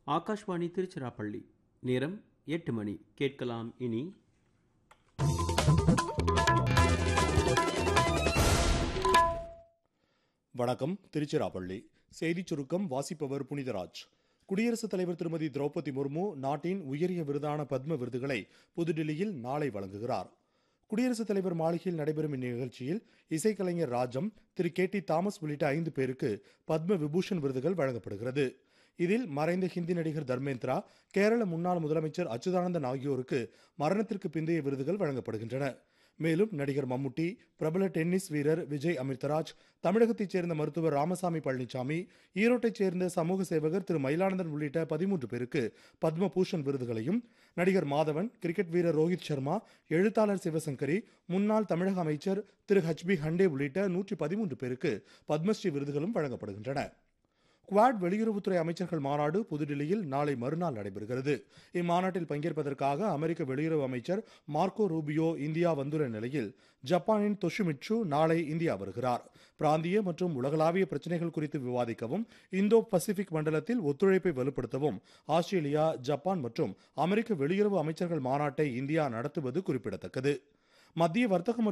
ஆகாஷ்வாணி திருச்சிராப்பள்ளி நேரம் எட்டு மணி கேட்கலாம் இனி வணக்கம் திருச்சிராப்பள்ளி செய்திச் சுருக்கம் வாசிப்பவர் புனிதராஜ் குடியரசுத் தலைவர் திருமதி திரௌபதி முர்மு நாட்டின் உயரிய விருதான பத்ம விருதுகளை புதுடில்லியில் நாளை வழங்குகிறார் குடியரசுத் தலைவர் மாளிகையில் நடைபெறும் இந்நிகழ்ச்சியில் இசைக்கலைஞர் Rajam Thiru K T Thomas உள்ளிட்ட ஐந்து பேருக்கு பத்ம விபூஷன் விருதுகள் வழங்கப்படுகிறது இதில் மறைந்த ஹிந்தி நடிகர் தர்மேந்திரா கேரள முன்னாள் முதலமைச்சர் அச்சுதானந்தன் ஆகியோருக்கு மரணத்திற்கு பிந்தைய விருதுகள் வழங்கப்படுகின்றன மேலும் நடிகர் மம்முட்டி பிரபல டென்னிஸ் வீரர் விஜய் அமிர்தராஜ் தமிழகத்தைச் சேர்ந்த மருத்துவர் ராமசாமி பழனிசாமி ஈரோட்டைச் சேர்ந்த சமூக சேவகர் திரு மயிலானந்தன் உள்ளிட்ட பதிமூன்று பேருக்கு பத்ம பூஷன் விருதுகளையும் நடிகர் மாதவன் கிரிக்கெட் வீரர் ரோஹித் சர்மா எழுத்தாளர் சிவசங்கரி முன்னாள் தமிழக அமைச்சர் திரு ஹச் பி ஹண்டே உள்ளிட்ட நூற்றி பதிமூன்று பேருக்கு பத்மஸ்ரீ விருதுகளும் வழங்கப்படுகின்றன குவாட் வெளியுறவுத்துறை அமைச்சர்கள் மாநாடு புதுடில்லியில் நாளை மறுநாள் நடைபெறுகிறது இம்மாநாட்டில் பங்கேற்பதற்காக அமெரிக்க வெளியுறவு அமைச்சர் மார்க்கோ ரூபியோ இந்தியா வந்துள்ள நிலையில் ஜப்பானின் தொஷிமிட்சு நாளை இந்தியா வருகிறார் பிராந்திய மற்றும் உலகளாவிய பிரச்சினைகள் குறித்து விவாதிக்கவும் இந்தோ பசிபிக் மண்டலத்தில் ஒத்துழைப்பை வலுப்படுத்தவும் ஆஸ்திரேலியா ஜப்பான் மற்றும் அமெரிக்க வெளியுறவு அமைச்சர்கள் மாநாட்டை இந்தியா நடத்துவது குறிப்பிடத்தக்கது மத்திய வர்த்தக